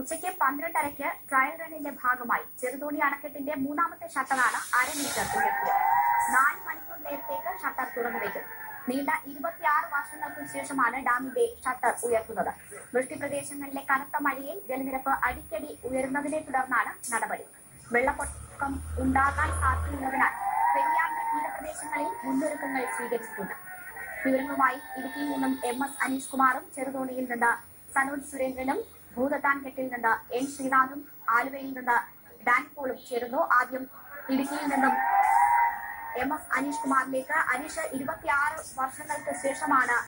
ഉച്ചയ്ക്ക് പന്ത്രണ്ടരയ്ക്ക് ട്രയൽ റണ്ണിന്റെ ഭാഗമായി ചെറുതോണി അണക്കെട്ടിന്റെ മൂന്നാമത്തെ ഷട്ടറാണ് അരമീറ്റർ ഉയർത്തിയത് നാല് മണിക്കൂർ നേരത്തേക്ക് ഷട്ടർ തുറന്നുവയ്ക്കും നീണ്ട ഇരുപത്തിയാറ് വർഷങ്ങൾക്ക് ശേഷമാണ് ഡാമിന്റെ ഷട്ടർ ഉയർത്തുന്നത് വൃഷ്ടിപ്രദേശങ്ങളിലെ കനത്ത മഴയിൽ ജലനിരപ്പ് അടിക്കടി ഉയരുന്നതിനെ തുടർന്നാണ് നടപടി വെള്ളപ്പൊക്കം ഉണ്ടാകാൻ സാധ്യതയുള്ളതിനാൽ പെരിയാറിന്റെ തീരപ്രദേശങ്ങളിൽ മുന്നൊരുക്കങ്ങൾ സ്വീകരിച്ചിട്ടുണ്ട് വിവരങ്ങളുമായി ഇടുക്കിയിൽ നിന്നും എം എസ് അനീഷ് കുമാറും ചെറുതോണിയിൽ നിന്ന് സനോജ് സുരേന്ദ്രനും ഭൂതത്താൻകെട്ടിൽ നിന്ന് എൻ ശ്രീനാഥും ആലുവയിൽ നിന്ന് ഡാൻ പോളും ചേരുന്നു ആദ്യം ഇടുക്കിയിൽ നിന്നും എം എസ് അനീഷ് കുമാറിലേക്ക് അനീഷ് ഇരുപത്തിയാറ് വർഷങ്ങൾക്ക് ശേഷമാണ്